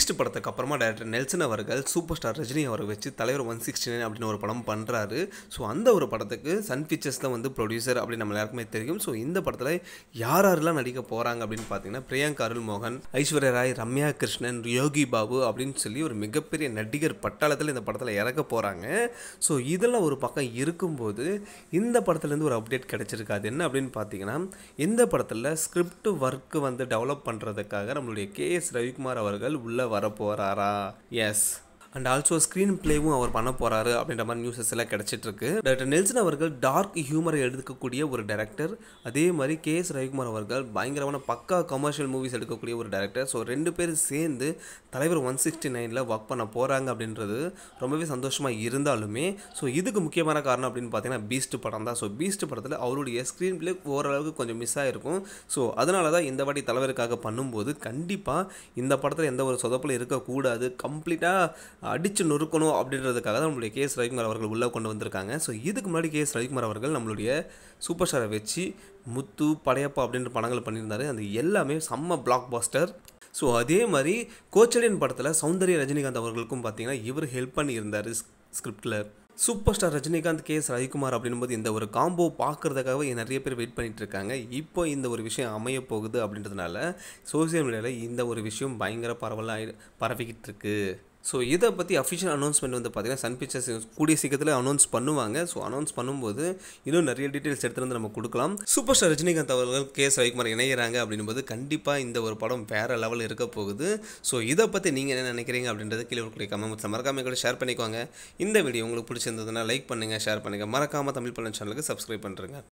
Beast படத்துக்கு அப்புறமா director Nelson அவர்கள் சூப்பர் ஸ்டார் ரஜினி அவரை வச்சு தலைவர் ஒன் சிக்ஸ்டி நைன் அப்படின்னு ஒரு படம் பண்ணுறாரு ஸோ அந்த ஒரு படத்துக்கு சன் பிக்சர்ஸ் தான் வந்து ப்ரொடியூசர் அப்படின்னு நம்ம எல்லாருக்குமே தெரியும் ஸோ இந்த படத்தில் யார் யாரெல்லாம் நடிக்க போகிறாங்க அப்படின்னு பார்த்தீங்கன்னா பிரியங்கா அருள் மோகன் ஐஸ்வர்யா ராய் ரம்யா கிருஷ்ணன் யோகி பாபு அப்படின்னு சொல்லி ஒரு மிகப்பெரிய நடிகர் பட்டாளத்தில் இந்த படத்தில் இறக்க போகிறாங்க ஸோ இதெல்லாம் ஒரு பக்கம் இருக்கும்போது இந்த படத்துலேருந்து ஒரு அப்டேட் கிடச்சிருக்கு அது என்ன அப்படின்னு பார்த்தீங்கன்னா இந்த படத்தில் ஸ்கிரிப்ட் ஒர்க்கு வந்து டெவலப் பண்ணுறதுக்காக நம்மளுடைய கே எஸ் ரவிக்குமார் அவர்கள் உள்ளே வர போகிறாரா எஸ் அண்ட் ஆல்சோ ஸ்க்ரீன் பிளேவும் அவர் பண்ண போகிறாரு அப்படின்ற மாதிரி நியூஸஸ் எல்லாம் கிடச்சிட்டு இருக்கு டாக்டர் நெல்சன் அவர்கள் டார்க் ஹியூமரை எடுக்கக்கூடிய ஒரு டேரக்டர் அதே மாதிரி கே எஸ் ரவிக்குமார் அவர்கள் பயங்கரமான பக்கா கமர்ஷியல் மூவிஸ் எடுக்கக்கூடிய ஒரு டேரக்டர் ஸோ ரெண்டு பேரும் சேர்ந்து தலைவர் ஒன் சிக்ஸ்டி நைனில் ஒர்க் பண்ண போகிறாங்க அப்படின்றது ரொம்பவே சந்தோஷமாக இருந்தாலுமே ஸோ இதுக்கு முக்கியமான காரணம் அப்படின்னு பார்த்தீங்கன்னா பீஸ்ட் படம் தான் ஸோ பீஸ்ட் படத்தில் அவருடைய ஸ்க்ரீன் பிளே ஓரளவுக்கு கொஞ்சம் மிஸ் ஆகிருக்கும் ஸோ அதனால தான் இந்த வாட்டி தலைவருக்காக பண்ணும்போது கண்டிப்பாக இந்த படத்தில் எந்த ஒரு சொதப்பில் இருக்கக்கூடாது கம்ப்ளீட்டாக அடித்து நொறுக்கணும் அப்படின்றதுக்காக தான் நம்மளுடைய கே எஸ் ரவிக்குமார் அவர்கள் உள்ளே கொண்டு வந்திருக்காங்க ஸோ இதுக்கு முன்னாடி கே எஸ் ரவிக்குமார் அவர்கள் நம்மளுடைய சூப்பர் ஸ்டாரை வச்சு முத்து படையப்பா அப்படின்ற படங்கள் பண்ணியிருந்தாரு அந்த எல்லாமே செம்ம பிளாக் பாஸ்டர் ஸோ அதே மாதிரி கோச்சலியன் படத்தில் சௌந்தர்ய ரஜினிகாந்த் அவர்களுக்கும் பார்த்தீங்கன்னா இவர் ஹெல்ப் பண்ணியிருந்தார் ஸ்கிரிப்டில் super star Rajinikanth K S Ravikumar அப்படின்போது இந்த ஒரு காம்போ பார்க்குறதுக்காகவே நிறைய பேர் வெயிட் பண்ணிட்டு இருக்காங்க இப்போ இந்த ஒரு விஷயம் அமைய போகுது அப்படின்றதுனால சோசியல் மீடியாவில் இந்த ஒரு விஷயம் பயங்கர பரவலாக பரவிக்கிட்டு இருக்கு ஸோ இதை பற்றி அஃபிஷியல் அனௌன்ஸ்மெண்ட் வந்து பார்த்தீங்கன்னா சன் பிக்சர்ஸ் கூடிய சீக்கிரத்தில் அனௌன்ஸ் பண்ணுவாங்க ஸோ அனௌன்ஸ் பண்ணும்போது இன்னும் நிறைய டீட்டெயில்ஸ் எடுத்துகிட்டு வந்து நம்ம கொடுக்கலாம் சூப்பர் ஸ்டார் ரஜினிகாந்த் அவர்கள் கே எஸ் ரவிக்குமார் இணையிறாங்க அப்படின்போது கண்டிப்பாக இந்த ஒரு படம் வேறு லெவல் இருக்க போகுது ஸோ இதை பற்றி நீங்கள் என்ன நினைக்கிறீங்க அப்படின்றது கீழே இருக்கக்கூடிய கமெண்ட்ஸ் மறக்காம கூட ஷேர் பண்ணிக்கோங்க இந்த வீடியோ உங்களுக்கு பிடிச்சிருந்ததுன்னா லைக் பண்ணுங்கள் ஷேர் பண்ணுங்கள் மறக்காமல் தமிழ் பண்ண சேனலுக்கு சப்ஸ்கிரைப் பண்ணுறேங்க